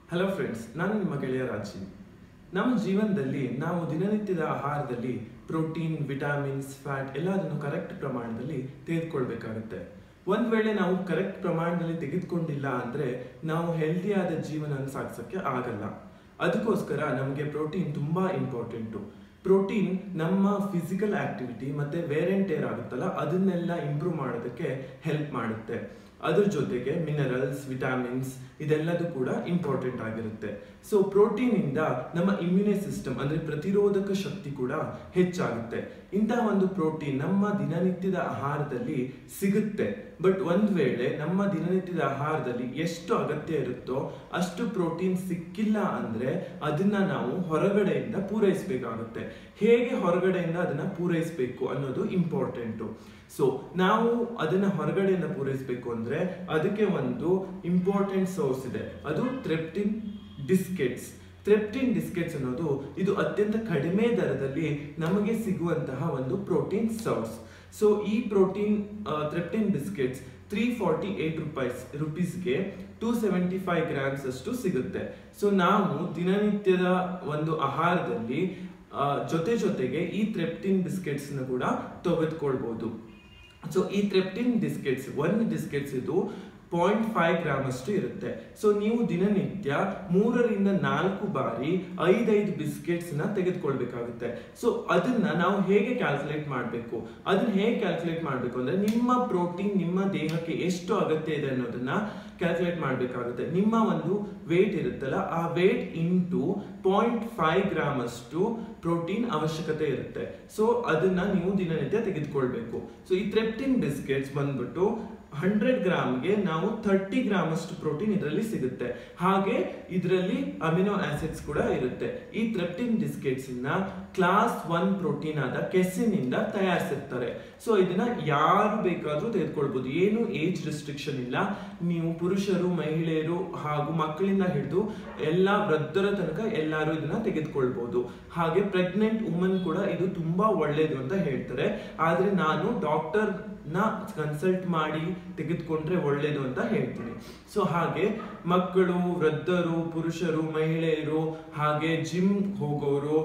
hello friends ನಾನು ನಿಮ್ಮ ಗೆಳೆಯ ರಾಜಿ ನಮ್ಮ ಜೀವನದಲ್ಲಿ ನಾವು ದಿನನಿತ್ಯದ ಆಹಾರದಲ್ಲಿ ಪ್ರೋಟೀನ್ ವಿಟಾಮಿನ್ಸ್ ಫ್ಯಾಟ್ ಎಲ್ಲದನ್ನು ಕರೆಕ್ಟ್ ಪ್ರಮಾಣದಲ್ಲಿ ತೆಗೆದುಕೊಳ್ಬೇಕಾಗುತ್ತೆ ಒಂದ್ ವೇಳೆ ನಾವು ಕರೆಕ್ಟ್ ಪ್ರಮಾಣದಲ್ಲಿ ತೆಗೆದುಕೊಂಡಿಲ್ಲ ಅಂದ್ರೆ ನಾವು ಹೆಲ್ದಿಯಾದ ಜೀವನ ಸಾಗಿಸೋಕ್ಕೆ ಆಗಲ್ಲ ಅದಕ್ಕೋಸ್ಕರ ನಮಗೆ ಪ್ರೋಟೀನ್ ತುಂಬಾ ಇಂಪಾರ್ಟೆಂಟು ಪ್ರೋಟೀನ್ ನಮ್ಮ ಫಿಸಿಕಲ್ ಆಕ್ಟಿವಿಟಿ ಮತ್ತೆ ವೇರ್ ಅಂಡ್ ಟೇರ್ ಆಗುತ್ತಲ್ಲ ಅದನ್ನೆಲ್ಲ ಇಂಪ್ರೂವ್ ಮಾಡೋದಕ್ಕೆ ಹೆಲ್ಪ್ ಮಾಡುತ್ತೆ ಅದ್ರ ಜೊತೆಗೆ ಮಿನರಲ್ಸ್ ವಿಟಾಮಿನ್ಸ್ ಇದೆಲ್ಲದೂ ಕೂಡ ಇಂಪಾರ್ಟೆಂಟ್ ಆಗಿರುತ್ತೆ ಸೊ ಪ್ರೋಟೀನ್ ಇಂದ ನಮ್ಮ ಇಮ್ಯುನಿ ಸಿಸ್ಟಮ್ ಅಂದ್ರೆ ಪ್ರತಿರೋಧಕ ಶಕ್ತಿ ಕೂಡ ಹೆಚ್ಚಾಗುತ್ತೆ ಇಂತಹ ಒಂದು ಪ್ರೋಟೀನ್ ನಮ್ಮ ದಿನನಿತ್ಯದ ಆಹಾರದಲ್ಲಿ ಸಿಗುತ್ತೆ ಬಟ್ ಒಂದ್ ವೇಳೆ ನಮ್ಮ ದಿನನಿತ್ಯದ ಆಹಾರದಲ್ಲಿ ಎಷ್ಟು ಅಗತ್ಯ ಇರುತ್ತೋ ಅಷ್ಟು ಪ್ರೋಟೀನ್ ಸಿಕ್ಕಿಲ್ಲ ಅಂದ್ರೆ ಅದನ್ನ ನಾವು ಹೊರಗಡೆಯಿಂದ ಪೂರೈಸಬೇಕಾಗುತ್ತೆ ಹೇಗೆ ಹೊರಗಡೆಯಿಂದ ಅದನ್ನ ಪೂರೈಸಬೇಕು ಅನ್ನೋದು ಇಂಪಾರ್ಟೆಂಟು ಸೊ ನಾವು ಅದನ್ನ ಹೊರಗಡೆಯಿಂದ ಪೂರೈಸಬೇಕು ಅಂದ್ರೆ ಅದಕ್ಕೆ ಒಂದು ಇಂಪಾರ್ಟೆಂಟ್ ಸೋರ್ಸ್ ಇದೆ ಅದು ಥ್ರೆಪ್ಟಿನ್ ಡಿಸ್ಕೆಟ್ಸ್ ಥ್ರೆಪ್ಟಿನ್ ಡಿಸ್ಕೆಟ್ಸ್ ಅನ್ನೋದು ಇದು ಅತ್ಯಂತ ಕಡಿಮೆ ದರದಲ್ಲಿ ನಮಗೆ ಸಿಗುವಂತಹ ಒಂದು ಪ್ರೋಟೀನ್ ಸೋರ್ಸ್ ಸೊ ಈ protein Threptin biscuits three forty eight rupees ರುಪೀಸ್ಗೆ ಟೂ ಸೆವೆಂಟಿ ಫೈವ್ ಗ್ರಾಮ್ಸ್ ಅಷ್ಟು ಸಿಗುತ್ತೆ ಸೊ ನಾವು ದಿನನಿತ್ಯದ ಒಂದು ಆಹಾರದಲ್ಲಿ ಆ, ಜೊತೆ ಜೊತೆಗೆ ಈ ಥ್ರೆಪ್ಟಿನ್ ಬಿಸ್ಕೆಟ್ಸ್ ಕೂಡ ತೆಗೆದುಕೊಳ್ಬಹುದು ಸೊ ಈ ಥ್ರೆಪ್ಟಿನ್ ಬಿಸ್ಕೆಟ್ಸ್ ಒಂದು ಬಿಸ್ಕೆಟ್ಸ್ ಇದು ಪಾಯಿಂಟ್ ಫೈವ್ ಗ್ರಾಮ್ ಅಷ್ಟು ಇರುತ್ತೆ ಸೊ ನೀವು ದಿನನಿತ್ಯ ಮೂರರಿಂದ ನಾಲ್ಕು ಬಾರಿ ಐದೈದು ಬಿಸ್ಕೆಟ್ಸ್ ನ ತೆಗೆದುಕೊಳ್ಬೇಕಾಗುತ್ತೆ ಸೊ ಅದನ್ನ ನಾವು ಹೇಗೆ ಕ್ಯಾಲ್ಕುಲೇಟ್ ಮಾಡಬೇಕು ಅದನ್ನ ಹೇಗೆ ಕ್ಯಾಲ್ಕುಲೇಟ್ ಮಾಡಬೇಕು ಅಂದ್ರೆ ನಿಮ್ಮ ಪ್ರೋಟೀನ್ ನಿಮ್ಮ ದೇಹಕ್ಕೆ ಎಷ್ಟು ಅಗತ್ಯ ಇದೆ ಅನ್ನೋದನ್ನ ಕ್ಯಾಲ್ಕುಲೇಟ್ ಮಾಡಬೇಕಾಗುತ್ತೆ ನಿಮ್ಮ ಒಂದು ವೇಟ್ ಇರುತ್ತಲ್ಲ ಆ weight into point five gram ಅಷ್ಟು ಪ್ರೋಟೀನ್ ಅವಶ್ಯಕತೆ ಇರುತ್ತೆ ಸೊ ಅದನ್ನ ನೀವು ದಿನನಿತ್ಯ ತೆಗೆದುಕೊಳ್ಬೇಕು ಸೊ ಈ ಥ್ರೆಪ್ಟಿನ್ ಬಿಸ್ಕೆಟ್ಸ್ ಬಂದ್ಬಿಟ್ಟು ಹಂಡ್ರೆಡ್ ಗ್ರಾಮ್ಗೆ ನಾವು ಥರ್ಟಿ ಗ್ರಾಮ್ ಅಷ್ಟು ಪ್ರೋಟೀನ್ ಇದರಲ್ಲಿ ಸಿಗುತ್ತೆ ಹಾಗೆ ಇದರಲ್ಲಿ ಅಮಿನೋ ಆಸಿಡ್ಸ್ ಕೂಡ ಇರುತ್ತೆ ಈ ಥ್ರೆಪ್ಟಿನ್ ಬಿಸ್ಕೆಟ್ಸ್ ನ ಕ್ಲಾಸ್ ಒನ್ ಪ್ರೋಟೀನ್ ಆದ ಕೆಸಿನ್ ಇಂದ ತಯಾರಿಸಿರ್ತಾರೆ ಸೊ ಇದನ್ನ ಯಾರು ಬೇಕಾದ್ರೂ ತೆಗೆದುಕೊಳ್ಬಹುದು ಏನು ಏಜ್ ರಿಸ್ಟ್ರಿಕ್ಷನ್ ಇಲ್ಲ ನೀವು ಪುರುಷರು ಮಹಿಳೆಯರು ಹಾಗೂ ಮಕ್ಕಳಿಂದ ಹಿಡಿದು ಎಲ್ಲ ವೃದ್ಧರ ತನಕ ಎಲ್ಲರೂ ಇದನ್ನ ತೆಗೆದುಕೊಳ್ಬಹುದು ಹಾಗೆ ಪ್ರೆಗ್ನೆಂಟ್ ವುಮನ್ ಕೂಡ ಇದು ತುಂಬಾ ಒಳ್ಳೇದು ಅಂತ ಹೇಳ್ತಾರೆ ಆದ್ರೆ ನಾನು ಡಾಕ್ಟರ್ ನ ಕನ್ಸಲ್ಟ್ ಮಾಡಿ ತೆಗೆದುಕೊಂಡ್ರೆ ಒಳ್ಳೇದು ಅಂತ ಹೇಳ್ತೀನಿ ಸೊ ಹಾಗೆ ಮಕ್ಕಳು ವೃದ್ಧರು ಪುರುಷರು ಮಹಿಳೆಯರು ಹಾಗೆ ಜಿಮ್ ಹೋಗೋರು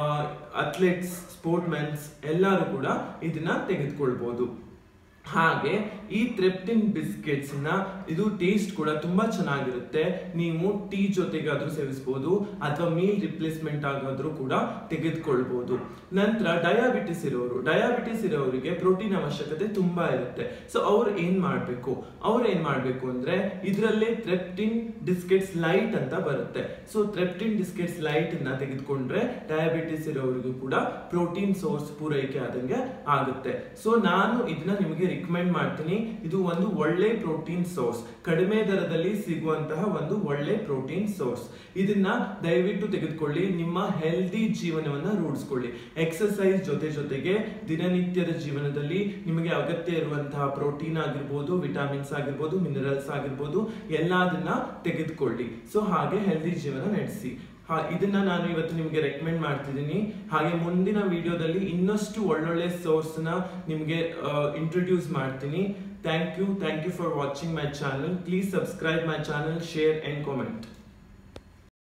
ಅಥ್ಲೆಟ್ಸ್ ಸ್ಪೋರ್ಟ್ ಮೆನ್ಸ್ ಎಲ್ಲರೂ ಕೂಡ ಇದನ್ನ ತೆಗೆದುಕೊಳ್ಬಹುದು ಹಾಗೆ ಈ ಥ್ರೆಪ್ಟಿನ್ ಬಿಸ್ಕೆಟ್ಸ್ ನ ಇದು ಟೇಸ್ಟ್ ಕೂಡ ತುಂಬಾ ಚೆನ್ನಾಗಿರುತ್ತೆ ನೀವು ಟೀ ಜೊತೆಗಾದ್ರೂ ಸೇವಿಸಬಹುದು ಅಥವಾ ಮೀಲ್ ರಿಪ್ಲೇಸ್ಮೆಂಟ್ ಆಗಾದ್ರೂ ಕೂಡ ತೆಗೆದುಕೊಳ್ಬಹುದು ನಂತರ ಡಯಾಬಿಟಿಸ್ ಇರೋರು ಡಯಾಬಿಟಿಸ್ ಇರೋರಿಗೆ ಪ್ರೋಟೀನ್ ಅವಶ್ಯಕತೆ ತುಂಬಾ ಇರುತ್ತೆ ಸೊ ಅವ್ರು ಏನ್ ಮಾಡ್ಬೇಕು ಅವ್ರು ಏನ್ ಮಾಡ್ಬೇಕು ಅಂದ್ರೆ ಇದರಲ್ಲೇ ಥ್ರೆಪ್ಟಿನ್ ಡಿಸ್ಕೆಟ್ಸ್ ಲೈಟ್ ಅಂತ ಬರುತ್ತೆ ಸೊ ಥ್ರೆಪ್ಟಿನ್ ಡಿಸ್ಕೆಟ್ಸ್ ಲೈಟ್ ನ ತೆಗೆದುಕೊಂಡ್ರೆ ಡಯಾಬಿಟಿಸ್ ಇರೋರಿಗೂ ಕೂಡ ಪ್ರೋಟೀನ್ ಸೋರ್ಸ್ ಪೂರೈಕೆ ಆದಂಗೆ ಆಗುತ್ತೆ ಸೊ ನಾನು ಇದನ್ನ ನಿಮಗೆ ರಿಕಮೆಂಡ್ ಮಾಡ್ತೀನಿ ಇದು ಒಂದು ಒಳ್ಳೆ ಪ್ರೋಟೀನ್ ಸೋರ್ಸ್ ಕಡಿಮೆ ದರದಲ್ಲಿ ಸಿಗುವಂತಹ ಒಂದು ಒಳ್ಳೆ ಪ್ರೋಟೀನ್ ಸೋರ್ಸ್ ಇದನ್ನ ದಯವಿಟ್ಟು ತೆಗೆದುಕೊಳ್ಳಿ ನಿಮ್ಮ ಹೆಲ್ದಿ ಜೀವನವನ್ನ ರೂಢಿಸ್ಕೊಳ್ಳಿ ಎಕ್ಸರ್ಸೈಸ್ ಜೊತೆ ಜೊತೆಗೆ ದಿನನಿತ್ಯದ ಜೀವನದಲ್ಲಿ ನಿಮಗೆ ಅಗತ್ಯ ಇರುವಂತಹ ಪ್ರೋಟೀನ್ ಆಗಿರ್ಬೋದು ವಿಟಾಮಿನ್ಸ್ ಆಗಿರ್ಬೋದು ಮಿನರಲ್ಸ್ ಆಗಿರ್ಬೋದು ಎಲ್ಲದನ್ನ ತೆಗೆದುಕೊಳ್ಳಿ ಸೊ ಹಾಗೆ ಹೆಲ್ದಿ ಜೀವನ ನಡೆಸಿ ಹಾ ಇದನ್ನ ನಾನು ಇವತ್ತು ನಿಮಗೆ ರೆಕಮೆಂಡ್ ಮಾಡ್ತಿದ್ದೀನಿ ಹಾಗೆ ಮುಂದಿನ ವಿಡಿಯೋದಲ್ಲಿ ಇನ್ನಷ್ಟು ಒಳ್ಳೊಳ್ಳೆ ಸೋರ್ಸ್ ನ ನಿಮಗೆ ಇಂಟ್ರೊಡ್ಯೂಸ್ ಮಾಡ್ತೀನಿ thank you thank you for watching my channel please subscribe my channel share and comment